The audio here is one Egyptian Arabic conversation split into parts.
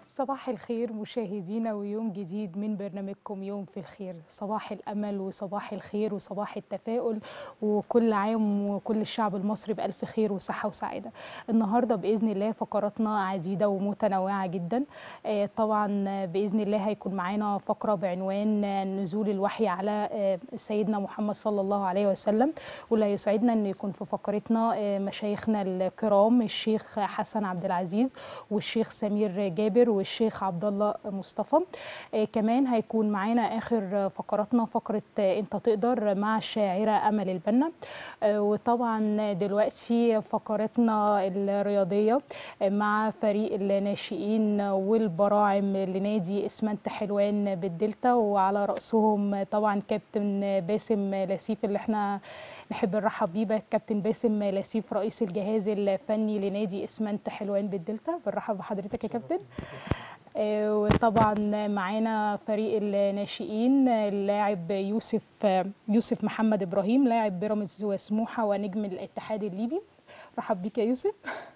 صباح الخير مشاهدينا ويوم جديد من برنامجكم يوم في الخير صباح الأمل وصباح الخير وصباح التفاؤل وكل عام وكل الشعب المصري بألف خير وصحة وسعادة النهاردة بإذن الله فقراتنا عديدة ومتنوعة جدا آه، طبعا بإذن الله هيكون معانا فقرة بعنوان نزول الوحي على آه، سيدنا محمد صلى الله عليه وسلم واللي هيسعدنا أن يكون في فقرتنا آه، مشايخنا الكرام الشيخ حسن عبد العزيز والشيخ سمير جابر والشيخ عبد الله مصطفى آه، كمان هيكون معانا اخر فقراتنا فقره آه، انت تقدر مع الشاعره امل البنا آه، وطبعا دلوقتي فقرتنا الرياضيه آه، مع فريق الناشئين والبراعم لنادي اسمنت حلوان بالدلتا وعلى راسهم طبعا كابتن باسم لسيف اللي احنا نحب نرحب بيه بقى كابتن باسم لسيف رئيس الجهاز الفني لنادي اسمنت حلوان بالدلتا بنرحب بحضرتك يا كابتن آه، وطبعا معانا فريق الناشئين اللاعب يوسف يوسف محمد ابراهيم لاعب بيراميدز وسموحه ونجم الاتحاد الليبي رحب بيك يا يوسف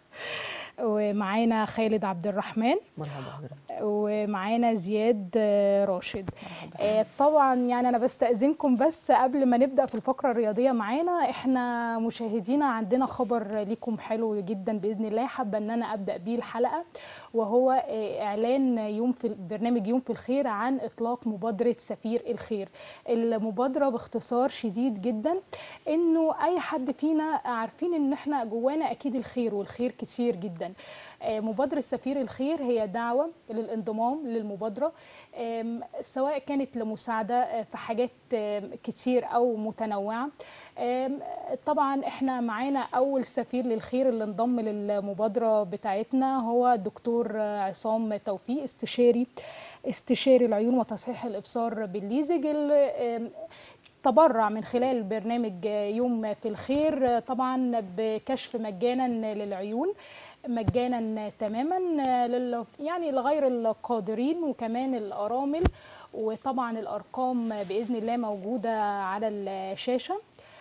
ومعانا خالد عبد الرحمن مرحبا حضرتك ومعانا زياد آه، راشد آه، طبعا يعني انا بستاذنكم بس قبل ما نبدا في الفقره الرياضيه معانا احنا مشاهدينا عندنا خبر ليكم حلو جدا باذن الله حابه ان انا ابدا بيه الحلقه وهو آه، اعلان يوم في برنامج يوم في الخير عن اطلاق مبادره سفير الخير المبادره باختصار شديد جدا انه اي حد فينا عارفين ان احنا جوانا اكيد الخير والخير كتير جدا آه، مبادرة سفير الخير هي دعوة للانضمام للمبادرة آم، سواء كانت لمساعدة آه، في حاجات آم، كتير أو متنوعة آم، طبعا احنا معانا أول سفير للخير اللي انضم للمبادرة بتاعتنا هو الدكتور آه، عصام توفيق استشاري استشاري العيون وتصحيح الإبصار بالليزج اللي آم، تبرع من خلال برنامج يوم في الخير طبعا بكشف مجانا للعيون مجانا تماما لل يعني لغير القادرين وكمان الارامل وطبعا الارقام باذن الله موجوده على الشاشه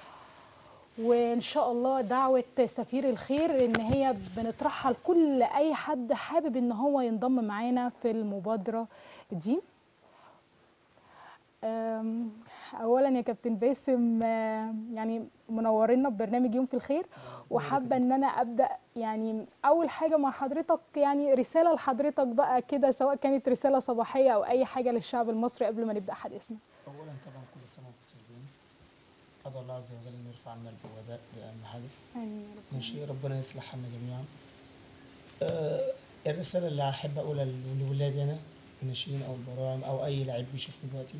وان شاء الله دعوه سفير الخير ان هي بنطرحها لكل اي حد حابب ان هو ينضم معانا في المبادره دي أم، اولا يا كابتن باسم آه، يعني منورينا ببرنامج يوم في الخير وحابه ان انا ابدا يعني اول حاجه مع حضرتك يعني رساله لحضرتك بقى كده سواء كانت رساله صباحيه او اي حاجه للشعب المصري قبل ما نبدا حديثنا اولا طبعا كل سنه وانتم طيبين ادعو الله عز وجل ان يرفع عنا الوباء دي اهم حاجه امين يا رب من شيء ربنا يصلح حالنا جميعا آه الرساله اللي احب اقولها لولادي انا الناشئين او البراعم او اي لعيب بيشوفني دلوقتي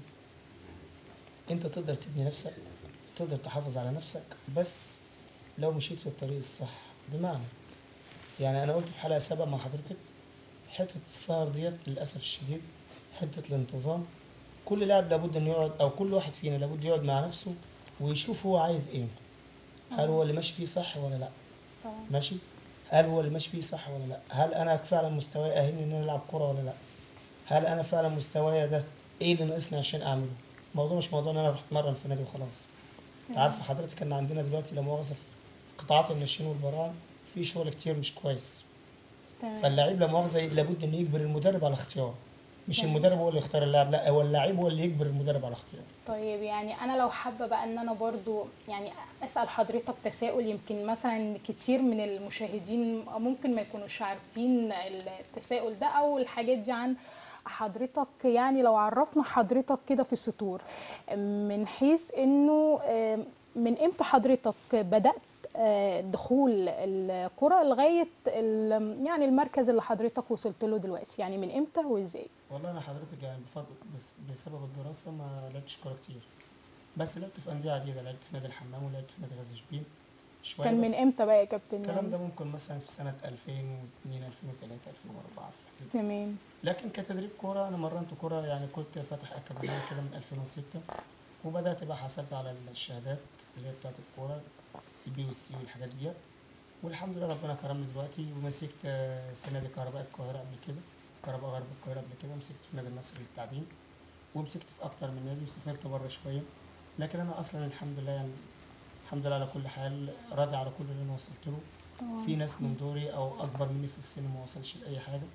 انت تقدر تبني نفسك تقدر تحافظ على نفسك بس لو مشيت في الطريق الصح بمعنى يعني انا قلت في حلقه سابقه مع حضرتك حته السهر ديت للاسف الشديد حته الانتظام كل لاعب لابد انه يقعد او كل واحد فينا لابد يقعد مع نفسه ويشوف هو عايز ايه هل هو اللي ماشي فيه صح ولا لا طبعا ماشي هل هو اللي ماشي فيه صح ولا لا هل انا فعلا مستواي اهلني ان انا العب كوره ولا لا هل انا فعلا مستوايا ده ايه اللي ناقصني عشان اعمله الموضوع مش موضوع ان انا اروح اتمرن في نادي وخلاص انت عارفه حضرتك ان عندنا دلوقتي لا مؤاخذه في قطاعات الناشئين والبراعم في شغل كتير مش كويس تمام فاللعيب لا مؤاخذه لابد انه يجبر المدرب على اختياره مش تمام. المدرب هو اللي يختار اللاعب لا هو اللاعب هو اللي يجبر المدرب على اختياره طيب يعني انا لو حابه بقى ان انا برضو يعني اسال حضرتك تساؤل يمكن مثلا كتير من المشاهدين ممكن ما يكونوش عارفين التساؤل ده او الحاجات دي عن حضرتك يعني لو عرفنا حضرتك كده في سطور من حيث انه آم، من امتى حضرتك بدات آه، دخول الكرة لغاية ال- يعني المركز اللي حضرتك وصلت له دلوقتي يعني من امتى وازاي؟ والله انا حضرتك يعني بفضل بس بسبب الدراسه ما لعبتش كوره كتير بس لعبت في انديه عديده لعبت في نادي الحمام ولعبت في نادي غزل شبين شويه كان بس من امتى بقى يا كابتن؟ الكلام يعني؟ ده ممكن مثلا في سنه 2002 2003 2004 في الحدود تمام لكن كتدريب كوره انا مرنت كوره يعني كنت فاتح اكاديميه كده من 2006 وبدات بقى حصلت على الشهادات اللي هي بتاعت الكوره البي والسي والحاجات ديت والحمد لله ربنا كرمني دلوقتي ومسكت آه، في نادي كهرباء القاهره قبل كده كهرباء غرب القاهره قبل كده مسكت في نادي النصر للتعدين ومسكت في اكتر من نادي وسافرت بره شويه لكن انا اصلا الحمد لله يعني الحمد لله على كل حال راضي على كل اللي انا وصلت له طبعا في ناس من دوري او اكبر مني في السن ما وصلش لاي حاجه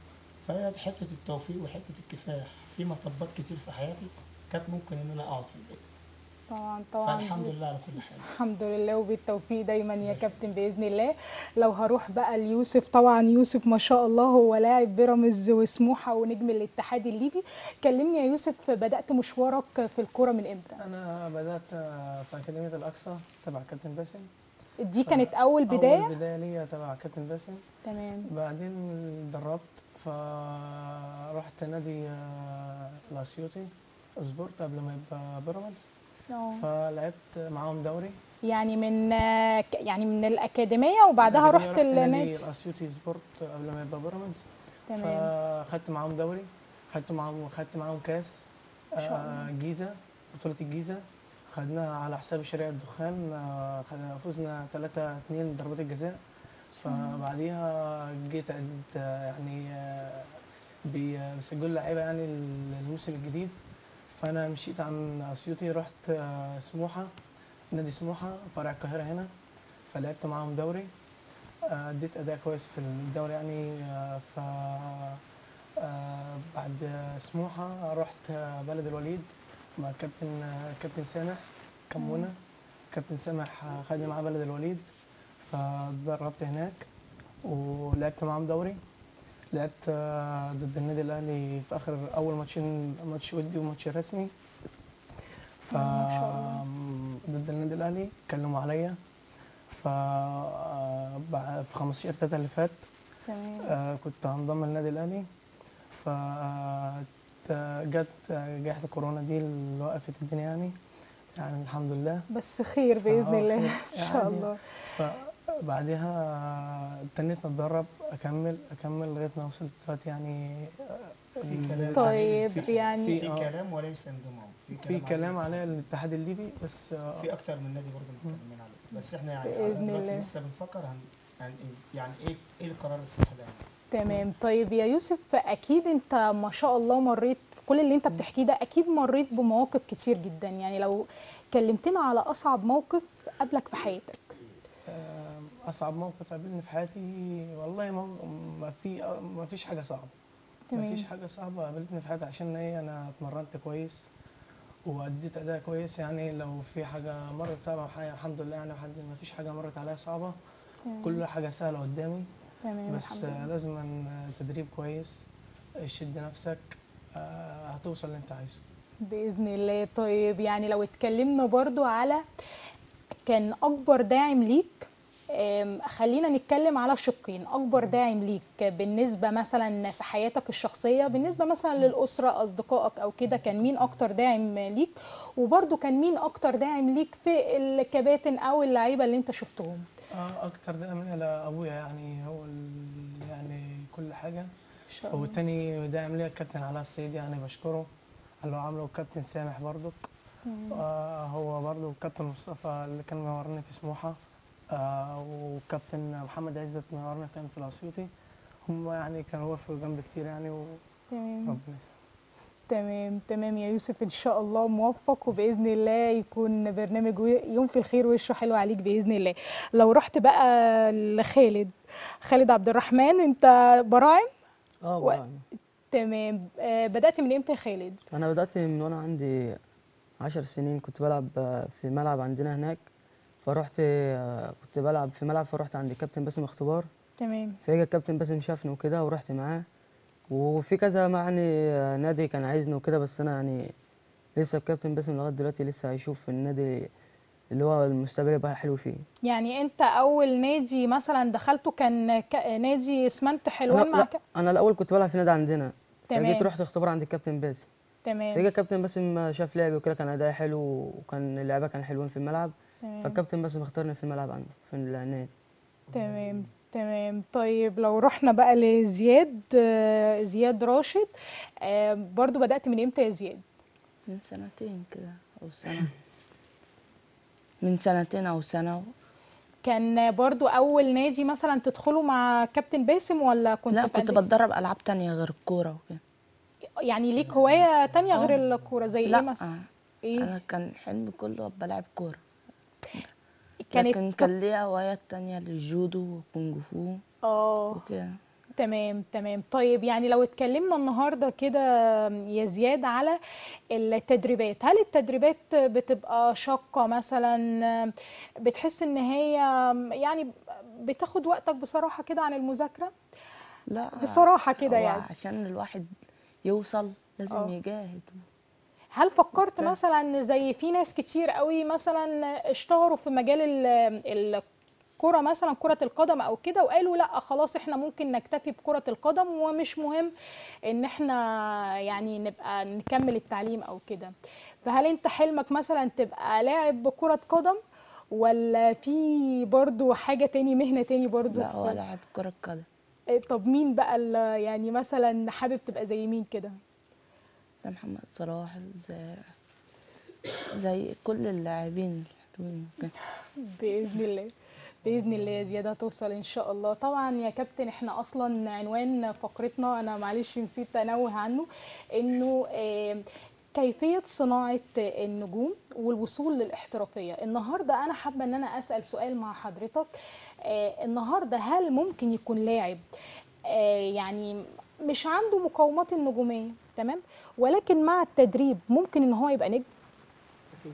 فهي حته التوفيق وحته الكفاح في مطبات كتير في حياتي كانت ممكن ان انا اقعد في البيت طبعا طبعا فالحمد لله على كل حال الحمد لله وبالتوفيق دايما يا بس. كابتن باذن الله لو هروح بقى ليوسف طبعا يوسف ما شاء الله هو لاعب بيراميدز وسموحه ونجم الاتحاد الليبي كلمني يا يوسف بدات مشوارك في الكوره من امتى انا بدات آه، في اكاديميه الاقصى تبع كابتن باسم دي كانت اول بدايه اول بدايه ليا تبع كابتن باسم تمام بعدين دربت فرحت نادي آه، الاسيوطي سبورت قبل ما يبقى بيراميدز اه فلعبت معاهم دوري يعني من آه، ك- يعني من الاكاديميه وبعدها الأكاديمية رحت نادي النادي الاسيوطي سبورت قبل ما يبقى بيراميدز تمام فخدت معاهم دوري خدت معاهم خدت معاهم كاس ما شاء آه، جيزه بطوله الجيزه خدناها على حساب شارع الدخان آه، خد- فزنا 3 2 ضربات الجزاء فبعديها جيت أد- يعني آه، بي- بيسجلوا لعيبه يعني الموسم الجديد فانا مشيت عن اسيوطي رحت آه، سموحه نادي سموحه فرع القاهره هنا فلعبت معاهم دوري آه، اديت اداء كويس في الدوري يعني آه، ف آه، بعد سموحه رحت آه، بلد الوليد مع كابتن آه، كابتن سامح كمونه كابتن سامح آه، خدني معاه بلد الوليد فدربت هناك ولعبت معاهم دوري لعبت آه، ضد النادي الاهلي في اخر اول ماتشين ماتش ودي وماتش رسمي ف ما شاء الله. ضد النادي الاهلي كلموا عليا ف آه، بع- في 15 3 اللي فات تمام آه، كنت هنضم للنادي الاهلي ف آه، ت- جت آه، جائحة الكورونا دي اللي وقفت الدنيا يعني يعني الحمد لله بس خير باذن آه، الله خير. ان شاء يعني الله فبعدها آه، تنيت اتدرب اكمل اكمل لغايه ما وصلت دلوقتي يعني آه، في كلام طيب، في- يعني- في آه. كلام وليس انضمام في كلام على الاتحاد الليبي بس آه، في اكتر من نادي برضه متكلمين عليه بس احنا يعني بإذن دلوقتي الله. لسه بنفكر هن يعني يعني ايه ايه القرار الصح ده تمام طيب يا يوسف اكيد انت ما شاء الله مريت كل اللي انت بتحكيه ده اكيد مريت بمواقف كتير جدا يعني لو كلمتنا على اصعب موقف قابلك في حياتك آه، اصعب موقف قابلني في حياتي والله ما ما في ما فيش حاجه صعبه ما تمام فيش حاجه صعبه قابلتني في حياتي عشان ايه انا اتمرنت كويس واديت اداء كويس يعني لو في حاجه مرت صعبه حاجة الحمد لله يعني الحمد لله ما فيش حاجه مرت عليا صعبه تمام. كل حاجه سهله قدامي تمام بس الحمد آه، لله لازم تدريب كويس شد نفسك آه، هتوصل اللي انت عايزه باذن الله طيب يعني لو اتكلمنا برضو على كان اكبر داعم ليك آم، خلينا نتكلم على شقين اكبر داعم ليك بالنسبه مثلا في حياتك الشخصيه بالنسبه مثلا للاسره اصدقائك او كده كان مين اكتر داعم ليك وبرضو كان مين اكتر داعم ليك في الكباتن او اللعيبه اللي انت شفتهم اه اكتر ده من ابويا يعني هو ال- يعني كل حاجه ان شاء الله وتاني داعم ليا الكابتن علاء السيد يعني بشكره على اللي هو عامله والكابتن سامح برضك تمام. آه هو برضه الكابتن مصطفى اللي كان مورني في سموحه آه والكابتن محمد عزت مورني كان في الاسيوطي هم يعني كانوا وقفوا جنبي كتير يعني وربنا تمام يسلمك تمام تمام يا يوسف ان شاء الله موفق وباذن الله يكون برنامج وي- يوم في الخير وشه حلو عليك باذن الله لو رحت بقى لخالد خالد عبد الرحمن انت براعم اه و- بقى. تمام آه بدات من امتى يا خالد انا بدات من وانا عندي عشر سنين كنت بلعب آه، في ملعب عندنا هناك فرحت آه، كنت بلعب في ملعب فرحت عند كابتن باسم اختبار تمام فاجا الكابتن باسم شافني وكده ورحت معاه وفي كذا يعني آه، نادي كان عايزني وكده بس انا يعني لسه الكابتن باسم لغايه دلوقتي لسه هيشوف في النادي اللي هو المستقبل يبقى حلو فيه يعني انت اول نادي مثلا دخلته كان ك... نادي اسمنت حلوان انا, مع لا ك... انا الاول كنت بلعب في نادي عندنا تمام. فجيت رحت اختبار عند الكابتن باسم فجا تمام الكابتن باسم شاف لعبي وكده كان اداء حلو وكان اللعيبه كان حلوين في الملعب تمام فالكابتن باسم اختارني في الملعب عنده في النادي تمام تمام طيب لو رحنا بقى لزياد آه، زياد راشد آه، برضو بدأت من امتى يا زياد؟ من سنتين كده أو سنة من سنتين أو سنة كان برضو أول نادي مثلا تدخله مع كابتن باسم ولا كنت لا في كنت أندية؟ بتدرب ألعاب تانية غير الكورة وكده يعني ليك هواية تانية آه. غير الكورة زي لا ايه مثلا؟ ايه؟ أنا كان حلمي كله أبقى لاعب كورة كانت لكن كان ليا هوايات تانية للجودو والكونج فو اه وكده تمام تمام طيب يعني لو اتكلمنا النهارده كده يا زياد على التدريبات هل التدريبات بتبقى شاقة مثلا بتحس ان هي يعني بتاخد وقتك بصراحة كده عن المذاكرة لا بصراحة كده هو يعني. عشان الواحد يوصل لازم آه. يجاهد هل فكرت لا. مثلا زي في ناس كتير قوي مثلا اشتهروا في مجال ال- الكرة مثلا كرة القدم او كده وقالوا لا خلاص احنا ممكن نكتفي بكرة القدم ومش مهم ان احنا يعني نبقى نكمل التعليم او كده فهل انت حلمك مثلا تبقى لاعب بكرة قدم ولا في برضو حاجة تاني مهنة تاني برضو لا هو في- لاعب كرة قدم إيه، طب مين بقى ال- يعني مثلا حابب تبقى زي مين كده ده محمد صلاح زي زي كل اللاعبين الحلوين كده بإذن الله بإذن الله يا زياد هتوصل إن شاء الله طبعا يا كابتن احنا أصلا عنوان فقرتنا أنا معلش نسيت أنوه عنه إنه آه، كيفية صناعة النجوم والوصول للاحترافية النهاردة أنا حابة إن أنا أسأل سؤال مع حضرتك آه، النهاردة هل ممكن يكون لاعب آه، يعني مش عنده مقومات النجومية تمام ولكن مع التدريب ممكن إن هو يبقى نجم أكيد.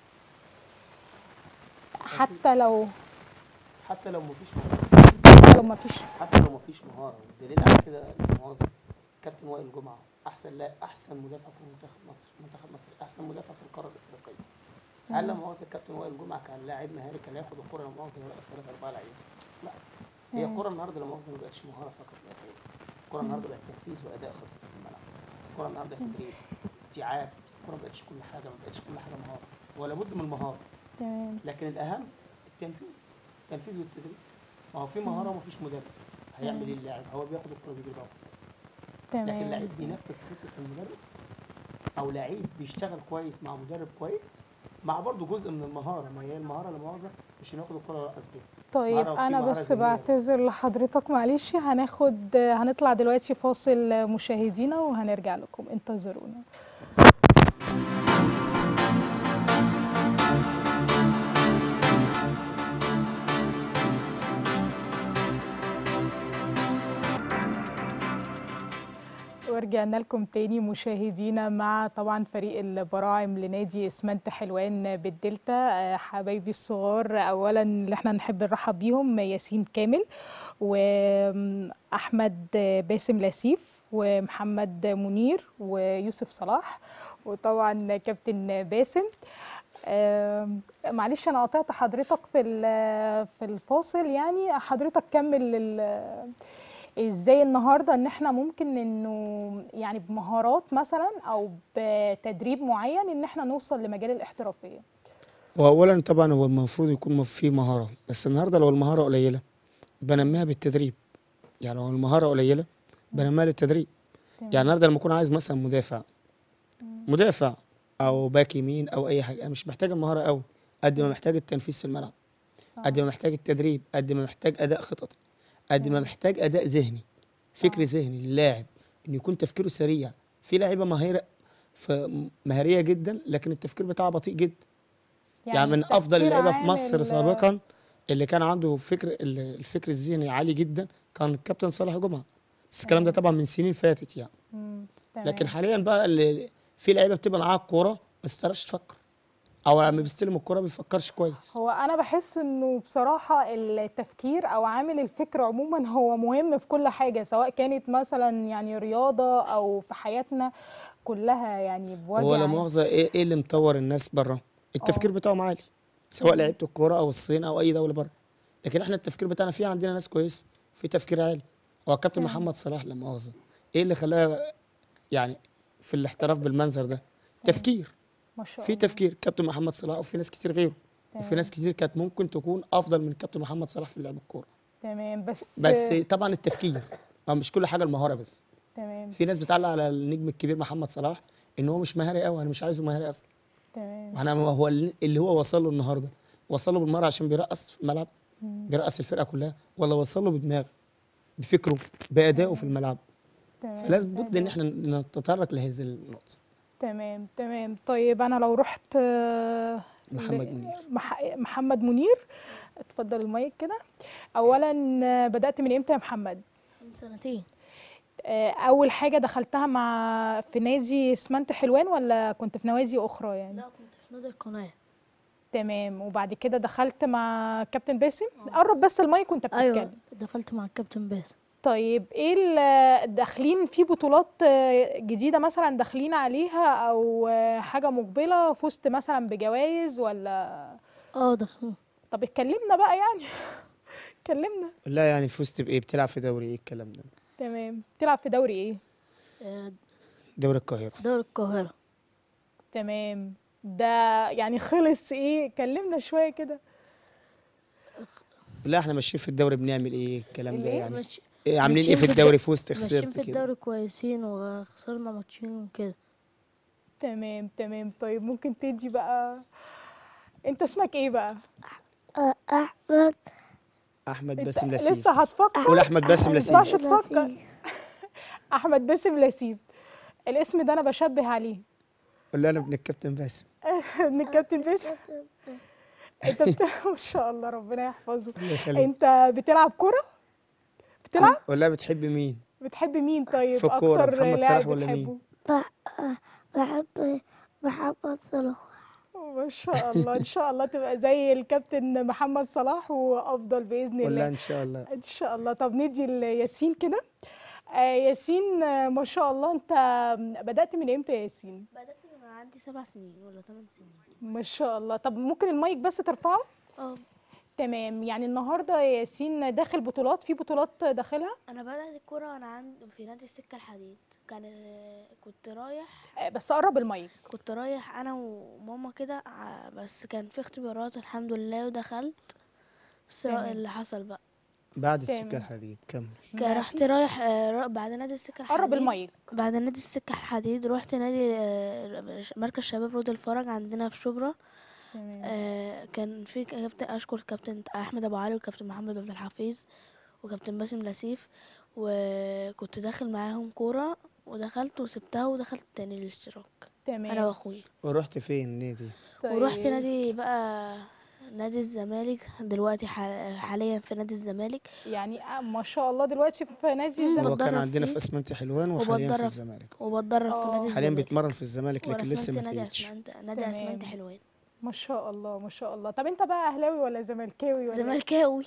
حتى لو حتى لو مفيش مهارة لو ما فيش حتى لو مفيش مهارة والدليل على كده المواظب كابتن وائل جمعة أحسن لا أحسن مدافع في منتخب مصر منتخب مصر أحسن مدافع في القارة الأفريقية هل لما مؤاخذة كابتن وائل جمعة كان لاعب مهاري كان ياخد الكرة لما مؤاخذة يرقص ثلاثة أربعة لعيبة لا هي الكرة النهاردة لما مؤاخذة ما بقتش مهارة فقط لا غير الكرة النهاردة بقت تنفيذ وأداء خطط في الملعب الكرة النهاردة تدريب استيعاب الكرة ما بقتش كل حاجة ما بقتش كل حاجة مهارة ولا بد من المهارة تمام لكن الاهم التنفيذ التنفيذ والتدريب ما هو في مهاره ومفيش مدرب هيعمل ايه اللاعب هو بياخد الكره بيجري بقى بس لكن تمام لعيب بينفذ خطه المدرب او لعيب بيشتغل كويس مع مدرب كويس مع برضه جزء من المهاره ما هي المهاره لا مؤاخذه مش هناخد الكره يرقص بيها طيب مهارة وفي انا مهارة بس ذهنية. بعتذر لحضرتك معلش هناخد هنطلع دلوقتي فاصل مشاهدينا وهنرجع لكم انتظرونا ورجعنا لكم تاني مشاهدينا مع طبعا فريق البراعم لنادي اسمنت حلوان بالدلتا آه، حبايبي الصغار اولا اللي احنا نحب نرحب بيهم ياسين كامل واحمد باسم لاسيف ومحمد منير ويوسف صلاح وطبعا كابتن باسم آم، معلش انا قطعت حضرتك في ال- في الفاصل يعني حضرتك كمل ال- ازاي النهارده ان احنا ممكن انه يعني بمهارات مثلا او بتدريب معين ان احنا نوصل لمجال الاحترافيه واولا طبعا هو المفروض يكون في مهاره بس النهارده لو المهاره قليله بنميها بالتدريب يعني لو المهاره قليله بنميها للتدريب يعني النهارده لما اكون عايز مثلا مدافع مدافع او باك يمين او اي حاجه انا مش محتاج المهاره قوي قد ما محتاج التنفيذ في الملعب قد ما محتاج التدريب قد ما محتاج اداء خططي قد ما محتاج اداء ذهني فكر ذهني للاعب ان يكون تفكيره سريع في لعيبه مهيره ف- مهاريه جدا لكن التفكير بتاعها بطيء جدا يعني, يعني من افضل التفكير اللعيبه في عامل- مصر سابقا اللي كان عنده فكر ال- الفكر الذهني عالي جدا كان الكابتن صالح جمعه بس الكلام ده طبعا من سنين فاتت يعني مم، لكن تمام. حاليا بقى اللي في لعيبه بتبقى معاها الكوره بس تعرفش تفكر او لما بيستلم الكوره ما بيفكرش كويس هو انا بحس انه بصراحه التفكير او عامل الفكر عموما هو مهم في كل حاجه سواء كانت مثلا يعني رياضه او في حياتنا كلها يعني بوجه هو لا عام. مؤاخذه ايه ايه اللي مطور الناس بره التفكير بتاعهم عالي سواء لعيبه الكوره او الصين او اي دوله بره لكن احنا التفكير بتاعنا في عندنا ناس كويس في تفكير عالي هو الكابتن محمد صلاح لا مؤاخذه ايه اللي خلاه يعني في الاحتراف بالمنظر ده تفكير ما شاء في الله تفكير كابتن محمد صلاح وفي ناس كتير غيره وفي تمام. ناس كتير كانت ممكن تكون افضل من كابتن محمد صلاح في لعب الكوره تمام بس بس طبعا التفكير ما مش كل حاجه المهاره بس تمام في ناس بتعلق على النجم الكبير محمد صلاح ان هو مش مهاري قوي انا مش عايزه مهاري اصلا تمام انا هو اللي هو وصل له النهارده وصل له بالمره عشان بيرقص في الملعب بيرقص الفرقه كلها ولا وصل له بدماغه بفكره بادائه في الملعب تمام فلازم بد ان احنا نتطرق لهذه النقطه تمام تمام طيب انا لو رحت آه، محمد ل- منير. مح... محمد منير اتفضل المايك كده اولا آه، بدات من امتى يا محمد من من سنتين آه، اول حاجه دخلتها مع في نادي اسمنت حلوان ولا كنت في نوادي اخرى يعني لا كنت في نادي القناة تمام وبعد كده دخلت مع كابتن باسم قرب بس المايك وانت بتتكلم ايوه دخلت مع الكابتن باسم طيب ايه ال- داخلين في بطولات آه، جديده مثلا داخلين عليها او آه، حاجه مقبله فزت مثلا بجوائز ولا اه دخلت طب اتكلمنا بقى يعني اتكلمنا لا يعني فزت بايه بتلعب في دوري ايه الكلام ده تمام تلعب في دوري ايه آه، دوري القاهره دوري القاهرة تمام ده يعني خلص ايه كلمنا شويه كده لا احنا ماشيين في الدوري بنعمل ايه الكلام ده الإيه؟ يعني ماشي إيه عاملين ايه ماشيين في في الدوري فزت ماشيين خسرت في كده الدوري كويسين وخسرنا ماتشين وكده تمام تمام طيب ممكن تيجي بقى انت اسمك ايه بقى احمد احمد انت باسم لسيب لسه هتفكر قول احمد باسم ما لسيب ينفعش تفكر احمد باسم لسيب الاسم ده انا بشبه عليه قول له انا ابن الكابتن باسم من الكابتن باسم انت بت... ما شاء الله ربنا يحفظه الله يخليك انت بتلعب كرة بتلعب قول لها بتحب مين بتحب مين طيب في الكورة، اكتر محمد لاعب صلاح ولا مين؟ بتحبه بحب محمد صلاح ما شاء الله ان شاء الله تبقى زي الكابتن محمد صلاح وافضل باذن ولا الله ان شاء الله ان شاء الله طب نيجي لياسين كده آه ياسين آه، ما شاء الله انت بدأت من امتى يا ياسين بدأت من عندي سبع سنين ولا ثمان سنين ما شاء الله طب ممكن المايك بس ترفعه اه تمام يعني النهارده يا ياسين داخل بطولات في بطولات داخلها انا بدأت الكرة وانا عند في نادي السكة الحديد كان كنت رايح آه، بس قرب المايك كنت رايح انا وماما كده ع- بس كان في اختبارات الحمد لله ودخلت بس تمام. اللي حصل بقى بعد تمام. السكه الحديد كمل كان رحت رايح آه، را- بعد نادي السكة الحديد قرب المايك بعد نادي السكة الحديد رحت نادي آه، مركز شباب رود الفرج عندنا في شبرا تمام آه، كان في كابتن اشكر كابتن احمد ابو علي وكابتن محمد عبد الحفيظ وكابتن باسم لسيف وكنت داخل معاهم كوره ودخلت وسبتها ودخلت تاني الاشتراك تمام انا واخويا ورحت فين نادي طيب. ورحت نادي بقى نادي الزمالك دلوقتي ح- حاليا في نادي الزمالك يعني آه، ما شاء الله دلوقتي في نادي مم. الزمالك هو كان بتدرب عندنا فيه. في اسمنت حلوان وحاليا في وبتدرب. الزمالك وبتدرب في آه. نادي حاليا الزمالك بيتمرن في الزمالك وانا لكن لسه اسمنت ما نادي كملش اسمنت نادي تمام. اسمنت حلوان ما شاء الله ما شاء الله طب انت بقى اهلاوي ولا زملكاوي ولا زملكاوي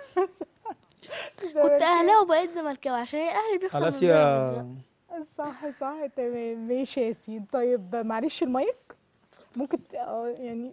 كنت زملكاوي؟ اهلاوي وبقيت زملكاوي عشان الاهلي بيخسر خلاص من بيراميدز بقى. يا صح صح تمام ماشي يا ياسين طيب معلش المايك ممكن ت- اه يعني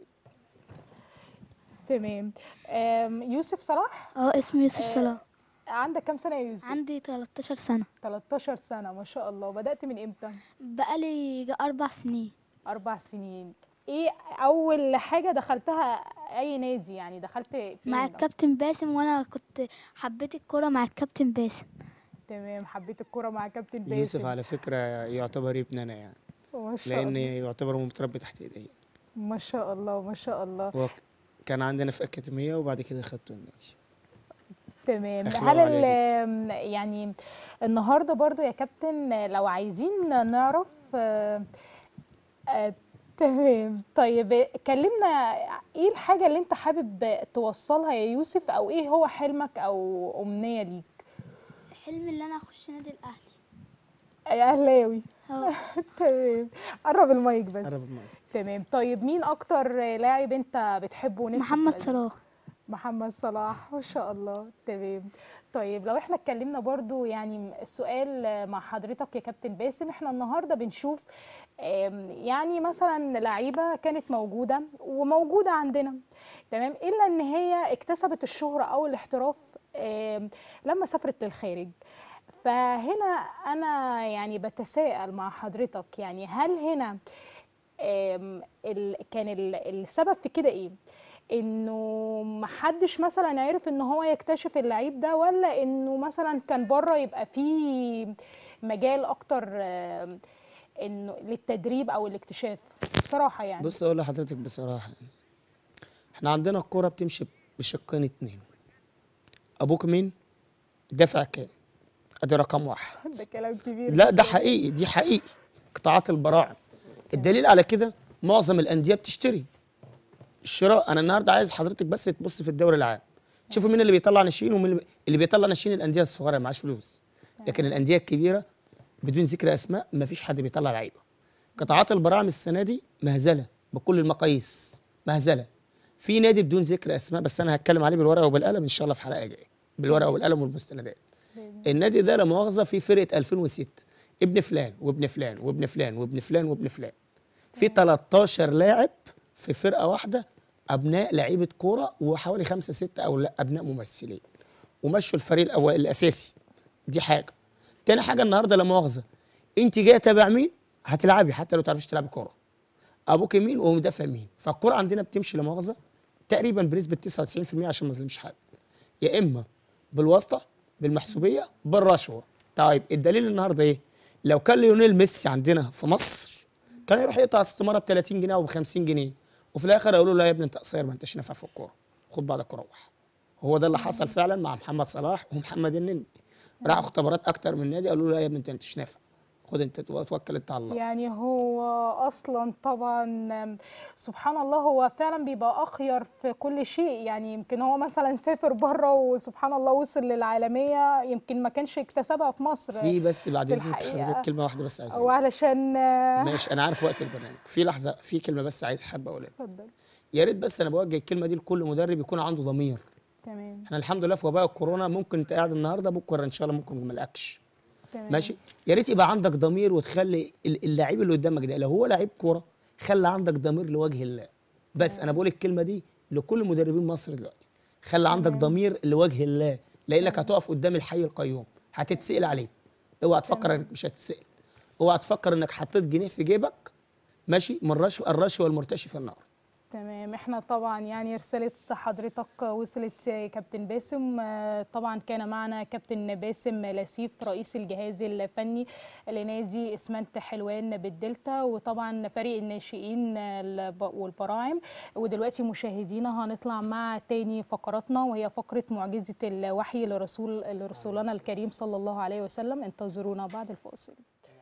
تمام آم، يوسف صلاح اه اسمي يوسف آه، صلاح عندك كام سنة يا يوسف؟ عندي 13 سنة 13 سنة ما شاء الله بدأت من امتى؟ بقالي يجي أربع سنين أربع سنين ايه أول حاجة دخلتها أي نادي يعني دخلت فين؟ مع الكابتن باسم وأنا كنت حبيت الكورة مع الكابتن باسم تمام حبيت الكورة مع كابتن باسم يوسف على فكره يعتبر ابن انا يعني ما شاء لان الله يعتبر متربي تحت ايدي ما شاء الله ما شاء الله هو كان عندنا في اكاديميه وبعد كده خدته النادي تمام أخلاقه هل عالية ال- يعني النهارده برضو يا كابتن لو عايزين نعرف آه، آه، تمام طيب كلمنا ايه الحاجة اللي انت حابب توصلها يا يوسف او ايه هو حلمك او امنية ليك حلمي اللي أنا أخش نادي الأهلي يا اهلاوي اه تمام قرب المايك بس قرب المايك تمام طيب مين اكتر لاعب انت بتحبه ونفسك محمد تبقى زيه؟ صلاح محمد صلاح ما شاء الله تمام طيب لو احنا اتكلمنا برضو يعني السؤال مع حضرتك يا كابتن باسم احنا النهارده بنشوف آم، يعني مثلا لعيبه كانت موجوده وموجوده عندنا تمام الا ان هي اكتسبت الشهره او الاحتراف آم، لما سافرت للخارج فهنا انا يعني بتساءل مع حضرتك يعني هل هنا آم، ال- كان ال- السبب في كده ايه انه محدش مثلا عرف ان هو يكتشف اللعيب ده ولا انه مثلا كان بره يبقى فيه مجال اكتر آم، انه للتدريب او الاكتشاف بصراحه يعني بص اقول لحضرتك بصراحه احنا عندنا الكوره بتمشي بشقين اتنين ابوك مين دافع كام ادي رقم واحد ده كلام كبير لا ده حقيقي دي حقيقي قطاعات البراعم الدليل على كده معظم الانديه بتشتري الشراء انا النهارده عايز حضرتك بس تبص في الدوري العام شوفوا مين اللي بيطلع ناشئين ومين اللي- اللي بيطلع ناشئين الانديه الصغيره اللي معاش فلوس لكن الانديه الكبيره بدون ذكر اسماء ما فيش حد بيطلع لعيبه قطاعات البراعم السنه دي مهزله بكل المقاييس مهزله في نادي بدون ذكر اسماء بس انا هتكلم عليه بالورقه وبالقلم ان شاء الله في حلقه جايه بالورقه والقلم والمستندات النادي ده لا مؤاخذه في فرقه 2006 ابن فلان وابن فلان وابن فلان وابن فلان وابن فلان في 13 لاعب في فرقه واحده ابناء لعيبه كوره وحوالي خمسه سته او لا ابناء ممثلين ومشوا الفريق الاول الاساسي دي حاجه تاني حاجه النهارده لا مؤاخذه انت جايه تابع مين هتلعبي حتى لو تعرفيش تلعبي كوره ابوك مين ومدافع مين فالكوره عندنا بتمشي لا مؤاخذه تقريبا بنسبه 99% عشان ما اظلمش حد يا اما بالواسطه بالمحسوبيه بالرشوه طيب الدليل النهارده ايه لو كان ليونيل ميسي عندنا في مصر كان يروح يقطع استماره ب 30 جنيه او ب 50 جنيه وفي الاخر يقولوا له لا يا ابني انت قصير ما انتش نافع في الكوره خد بعضك وروح هو ده اللي حصل فعلا مع محمد صلاح ومحمد النني راحوا اختبارات اكتر من نادي قالوا له لا يا ابني انت انتش نافع خد انت توكل انت على الله يعني هو اصلا طبعا سبحان الله هو فعلا بيبقى اخير في كل شيء يعني يمكن هو مثلا سافر بره وسبحان الله وصل للعالميه يمكن ما كانش اكتسبها في مصر في بس بعد في اذنك الحقيقة. حضرتك كلمه واحده بس عايز اقولها وعلشان ماشي انا عارف وقت البرنامج في لحظه في كلمه بس عايز حابب اقولها اتفضل يا ريت بس انا بوجه الكلمه دي لكل مدرب يكون عنده ضمير تمام احنا الحمد لله في وباء الكورونا ممكن انت قاعد النهارده بكره ان شاء الله ممكن ما الاقيش تمام ماشي يا ريت يبقى عندك ضمير وتخلي ال- اللعيب اللي قدامك ده لو هو لعيب كوره خلي عندك ضمير لوجه الله بس انا بقول الكلمه دي لكل مدربين مصر دلوقتي خلي عندك ضمير لوجه الله لانك هتقف قدام الحي القيوم هتتسال عليه اوعى تفكر انك مش هتتسال اوعى تفكر انك حطيت جنيه في جيبك ماشي من الرشوه الرشوه المرتشي في النار تمام احنا طبعا يعني رسالة حضرتك وصلت كابتن باسم آه، طبعا كان معنا كابتن باسم لسيف رئيس الجهاز الفني لنادي اسمنت حلوان بالدلتا وطبعا فريق الناشئين الب- والبراعم ودلوقتي مشاهدينا هنطلع مع تاني فقراتنا وهي فقرة معجزة الوحي لرسول لرسولنا الكريم صلى الله عليه وسلم انتظرونا بعد الفاصل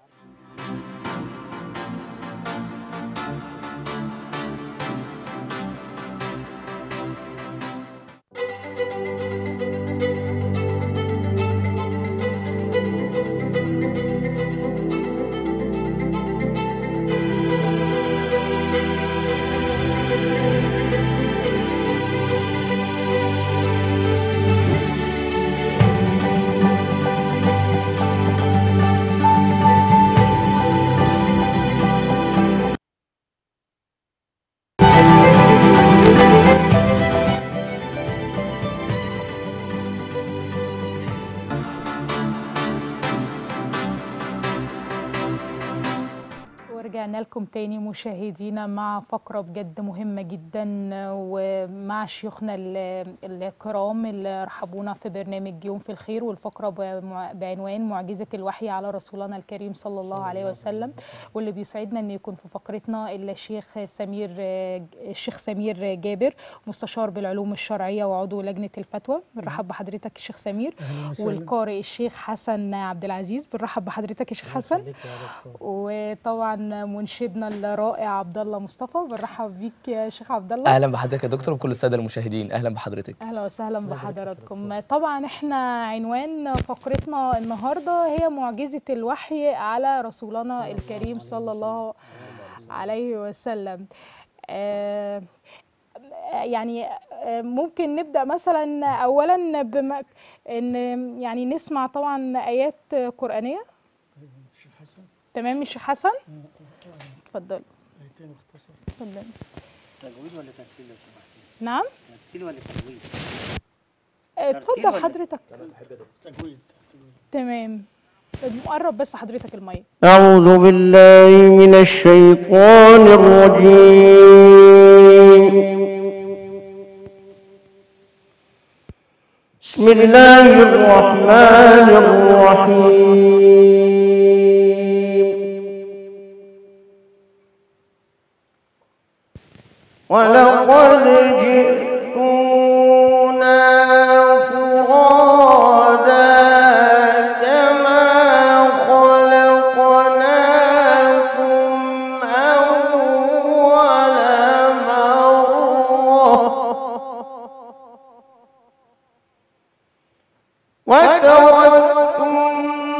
ورجعنا لكم تاني مشاهدينا مع فقرة بجد مهمة جدا ومع شيوخنا ال- الكرام اللي رحبونا في برنامج يوم في الخير والفقرة بمع- بعنوان معجزة الوحي على رسولنا الكريم صلى الله عليه وسلم واللي بيسعدنا ان يكون في فقرتنا الشيخ سمير الشيخ سمير جابر مستشار بالعلوم الشرعية وعضو لجنة الفتوى بنرحب بحضرتك الشيخ سمير والقارئ الشيخ حسن عبد العزيز بنرحب بحضرتك يا شيخ حسن وطبعا منشدنا الرائع عبد الله مصطفى بنرحب بيك يا شيخ عبد الله اهلا بحضرتك يا دكتور وكل الساده المشاهدين اهلا بحضرتك اهلا وسهلا بحضراتكم طبعا احنا عنوان فقرتنا النهارده هي معجزه الوحي على رسولنا الكريم صلى الله عليه وسلم آه يعني آه، ممكن نبدا مثلا اولا بما ان يعني نسمع طبعا ايات قرانيه تمام يا شيخ حسن اتفضل اتفضل تجويد ولا تمثيل لو سمحتي؟ نعم تمثيل ولا تجويد؟ آه، ترتيب اتفضل ولا- حضرتك تجويد تمام قرب بس حضرتك الميه أعوذ بالله من الشيطان الرجيم بسم الله الرحمن الرحيم ولقد جئتمونا فرادا كما خلقناكم أول مرة وتركتم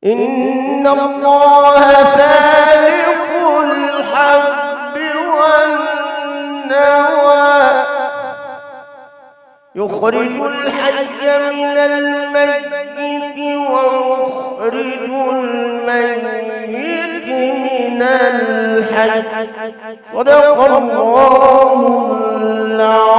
إن الله فالق الحب والنوى يخرج الحي من الميت ويخرج الميت من الحي صدق الله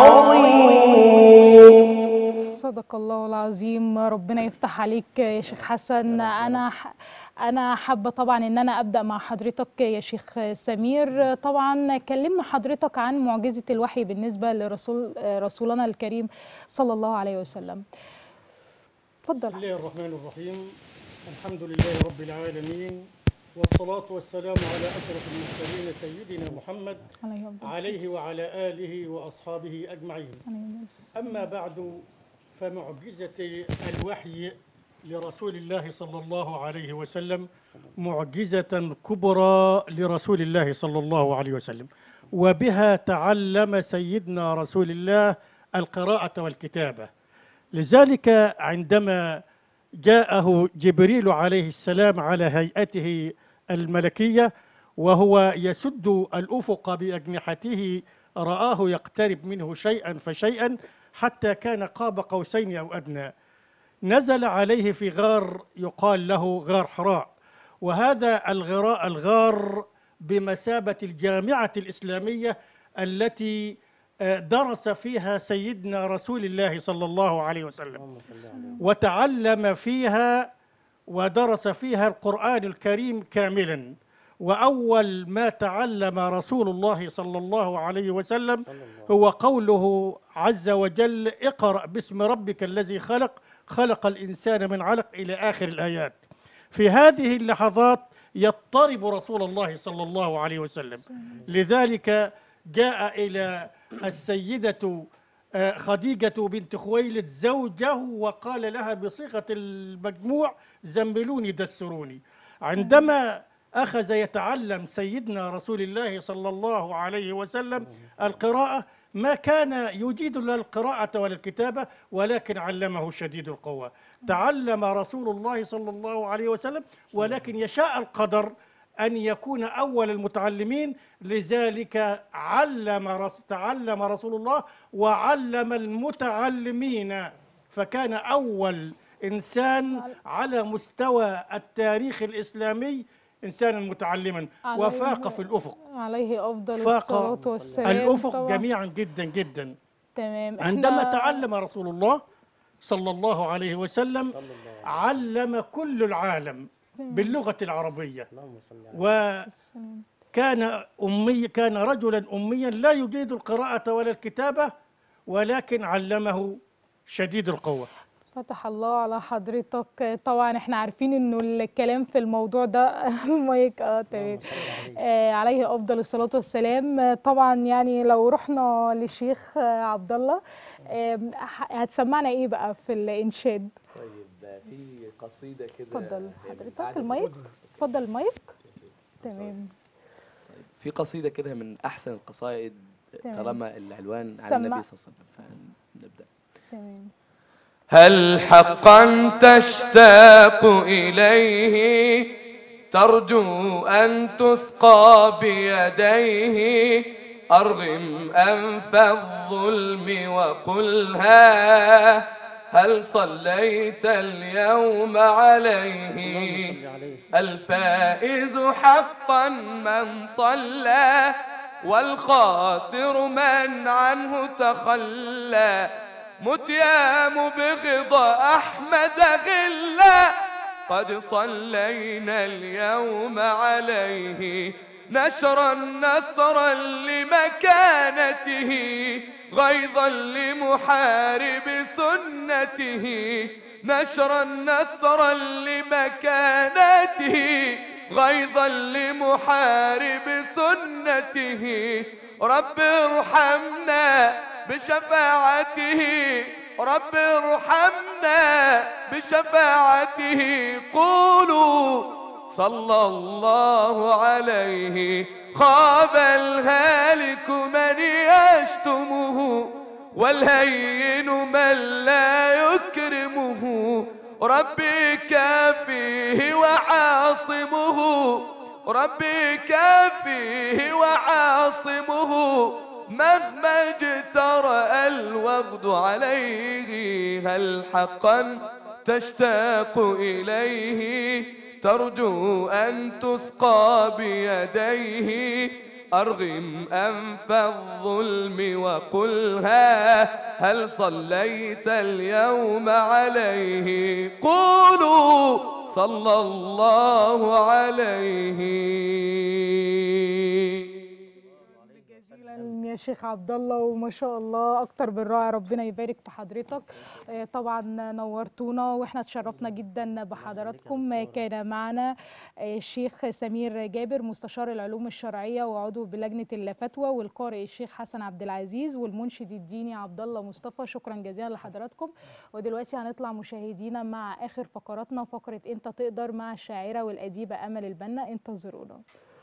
العظيم صدق الله العظيم ربنا يفتح عليك يا شيخ حسن انا ح... انا حابه طبعا ان انا ابدا مع حضرتك يا شيخ سمير طبعا كلمنا حضرتك عن معجزه الوحي بالنسبه لرسول رسولنا الكريم صلى الله عليه وسلم بسم اتفضل الله الرحمن الرحيم الحمد لله رب العالمين والصلاة والسلام على أشرف المرسلين سيدنا محمد عليه أفضل عليه الصلاة وعلى آله وأصحابه أجمعين والسلام. أما بعد فمعجزة الوحي لرسول الله صلى الله عليه وسلم معجزة كبرى لرسول الله صلى الله عليه وسلم وبها تعلم سيدنا رسول الله القراءة والكتابة لذلك عندما جاءه جبريل عليه السلام على هيئته الملكية وهو يسد الأفق بأجنحته رآه يقترب منه شيئا فشيئا حتى كان قاب قوسين أو أدنى نزل عليه في غار يقال له غار حراء وهذا الغراء الغار بمثابة الجامعة الإسلامية التي آه، درس فيها سيدنا رسول الله صلى الله عليه وسلم وتعلم فيها ودرس فيها القرآن الكريم كاملا وأول ما تعلم رسول الله صلى الله عليه وسلم هو قوله عز وجل اقرأ باسم ربك الذي خلق خلق الإنسان من علق إلى آخر الآيات في هذه اللحظات يضطرب رسول الله صلى الله عليه وسلم لذلك جاء إلى السيدة آه، خديجة بنت خويلد زوجه وقال لها بصيغة المجموع زملوني دسروني عندما أخذ يتعلم سيدنا رسول الله صلى الله عليه وسلم القراءة ما كان يجيد لا القراءة ولا الكتابة ولكن علمه شديد القوة تعلم رسول الله صلى الله عليه وسلم ولكن يشاء القدر أن يكون أول المتعلمين لذلك علم رس تعلم رسول الله وعلم المتعلمين فكان أول إنسان على مستوى التاريخ الإسلامي إنسانا متعلما عليه- وفاق في الأفق عليه افضل فاق الصلاه والسلام الأفق طبعاً. جميعا جدا جدا تمام عندما إحنا- تعلم رسول الله صلى الله عليه وسلم علم كل العالم باللغة العربية وكان أمي كان رجلا أميا لا يجيد القراءة ولا الكتابة ولكن علمه شديد القوة فتح الله على حضرتك طبعا احنا عارفين انه الكلام في الموضوع ده المايك اه تمام آه عليه افضل الصلاه والسلام آه، طبعا يعني لو رحنا للشيخ آه، عبد الله آه هتسمعنا ايه بقى في الانشاد طيب في قصيدة كده اتفضل هي من حضرتك أعجب المايك اتفضل المايك تمام في قصيدة كده من أحسن القصائد تمام. طالما العنوان عن سمع. النبي صلى الله عليه وسلم فنبدأ تمام هل حقا تشتاق إليه ترجو أن تسقى بيديه أرغم أنف الظلم وقلها هل صليت اليوم عليه الفائز حقا من صلى والخاسر من عنه تخلى مت يا مبغض أحمد غلا قد صلينا اليوم عليه نشرا نصرا لمكانته غيظا لمحارب سنته نشرا نصرا لمكانته غيظا لمحارب سنته رب ارحمنا بشفاعته رب ارحمنا بشفاعته قولوا صلى الله عليه خاب الهالك من يشتمه والهين من لا يكرمه ربي كافيه وعاصمه ربي كافيه وعاصمه مهما اجترأ الوغد عليه هل حقا تشتاق إليه ترجو أن تسقى بيديه أرغم أنف الظلم وقلها هل صليت اليوم عليه قولوا صلى الله عليه جزيلا يا شيخ عبد الله وما شاء الله اكتر من رائع ربنا يبارك في حضرتك آه، طبعا نورتونا واحنا اتشرفنا جدا بحضراتكم آه، كان معنا آه، الشيخ سمير جابر مستشار العلوم الشرعيه وعضو بلجنه الفتوى والقارئ الشيخ حسن عبد العزيز والمنشد الديني عبد الله مصطفى شكرا جزيلا لحضراتكم ودلوقتي هنطلع مشاهدينا مع اخر فقراتنا فقره انت تقدر مع الشاعره والاديبه امل البنا انتظرونا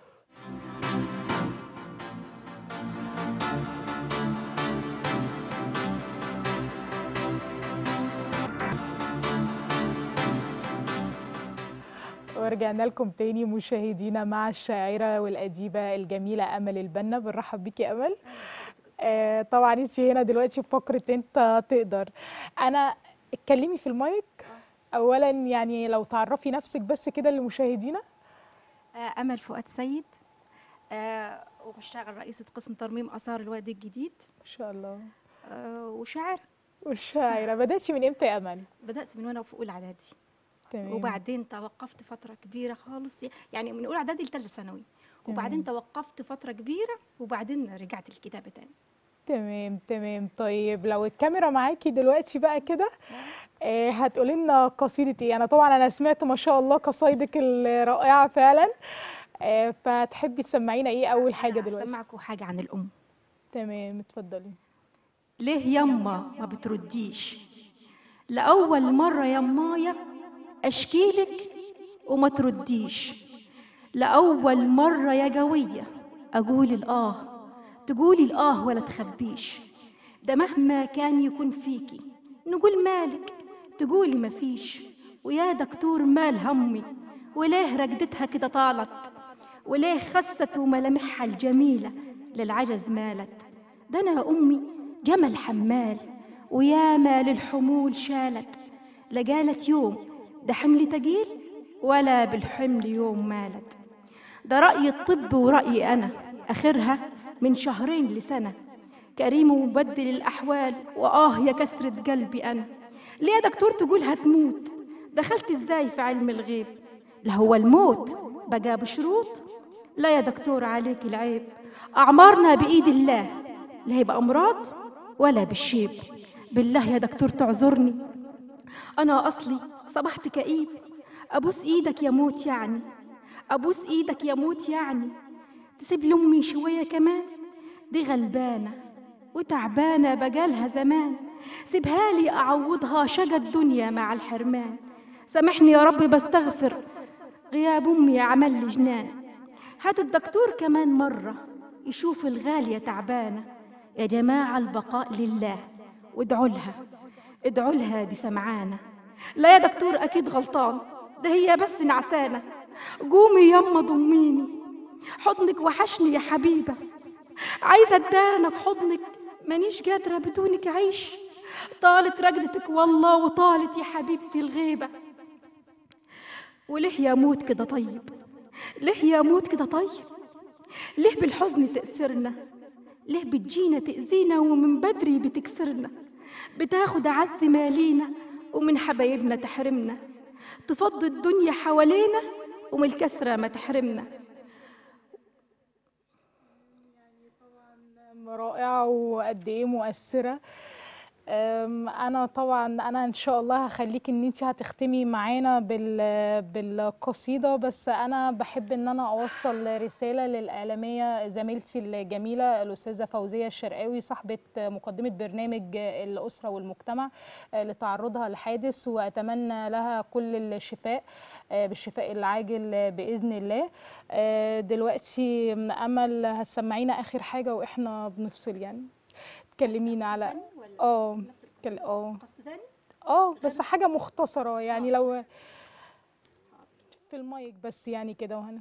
ورجعنا لكم تاني مشاهدينا مع الشاعرة والأديبة الجميلة أمل البنا بنرحب بيكي أمل آه طبعا انت هنا دلوقتي في فقرة انت تقدر أنا اتكلمي في المايك أولا يعني لو تعرفي نفسك بس كده لمشاهدينا آه، أمل فؤاد سيد آه، وبشتغل رئيسة قسم ترميم آثار الوادي الجديد ما شاء الله آه، وشاعرة والشاعرة بدأتي من امتى يا أمل؟ بدأت من وأنا في أولى إعدادي تمام وبعدين توقفت فترة كبيرة خالص يعني من أولى إعدادي لثالثة ثانوي وبعدين توقفت فترة كبيرة وبعدين رجعت الكتابة تاني تمام تمام طيب لو الكاميرا معاكي دلوقتي بقى كده آه هتقولي لنا قصيدة ايه انا طبعا انا سمعت ما شاء الله قصايدك الرائعة فعلا آه فتحبي تسمعينا ايه اول حاجة دلوقتي أسمعكم حاجة عن الأم تمام اتفضلي ليه يما ما بترديش لأول مرة يمايا أشكيلك وما ترديش لأول مرة يا جوية أقول الآه تقولي الآه ولا تخبيش ده مهما كان يكون فيكي نقول مالك تقولي مفيش ويا دكتور مال همي وليه رقدتها كده طالت وليه خست وملامحها الجميلة للعجز مالت ده أنا يا أمي جمل حمال وياما للحمول شالت لا قالت يوم ده حمل تقيل ولا بالحمل يوم مالت ده رأي الطب ورأيي أنا آخرها من شهرين لسنة كريم ومبدل الأحوال وآه يا كسرة قلبي أنا ليه يا دكتور تقول هتموت دخلت إزاي في علم الغيب لا هو الموت بقى بشروط لا يا دكتور عليك العيب أعمارنا بإيد الله لا هي بأمراض ولا بالشيب بالله يا دكتور تعذرني أنا أصلي صبحت كئيب أبوس إيدك يا موت يعني أبوس إيدك يا موت يعني تسيب لأمي شوية كمان دي غلبانة وتعبانة بقالها زمان سيبها لي أعوضها شقى الدنيا مع الحرمان سامحني يا رب بستغفر غياب أمي عمل لي جنان هات الدكتور كمان مرة يشوف الغالية تعبانة يا جماعة البقاء لله وادعوا لها ادعوا لها دي سمعانة لا يا دكتور أكيد غلطان ده هي بس نعسانة قومي يما ضميني حضنك وحشني يا حبيبة عايزة اتدار أنا في حضنك مانيش قادرة بدونك أعيش طالت رقدتك والله وطالت يا حبيبتي الغيبة وليه يا موت كده طيب ليه يا موت كده طيب ليه بالحزن تأسرنا ليه بتجينا تأذينا ومن بدري بتكسرنا بتاخد أعز مالينا ومن حبايبنا تحرمنا تفض الدنيا حوالينا ومن الكسرة ما تحرمنا رائعة وقد ايه مؤثرة أم، انا طبعا انا ان شاء الله هخليك ان انت هتختمي معانا بال بالقصيده بس انا بحب ان انا اوصل رساله للاعلاميه زميلتي الجميله الاستاذه فوزيه الشرقاوي صاحبه مقدمه برنامج الاسره والمجتمع آه، لتعرضها لحادث واتمنى لها كل الشفاء آه، بالشفاء العاجل باذن الله آه، دلوقتي امل هتسمعينا اخر حاجه واحنا بنفصل يعني تكلمينا على اه كل- اه اه بس حاجه مختصره يعني لو في المايك بس يعني كده وهنا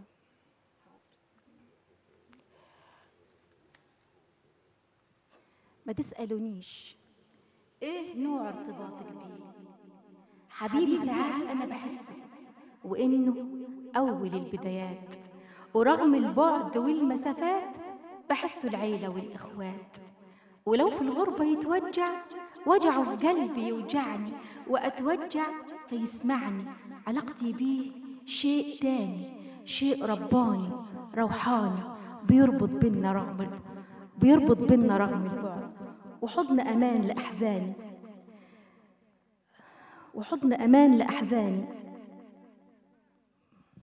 ما تسألونيش ايه نوع ارتباطك بيه حبيبي ساعات انا بحسه وانه اول البدايات ورغم البعد والمسافات بحسه العيلة والاخوات ولو في الغربة يتوجع وجعه في قلبي يوجعني واتوجع فيسمعني علاقتي بيه شيء تاني شيء رباني روحاني بيربط بينا رغم ال- بيربط بينا رغم البعد وحضن أمان لأحزاني وحضن أمان لأحزاني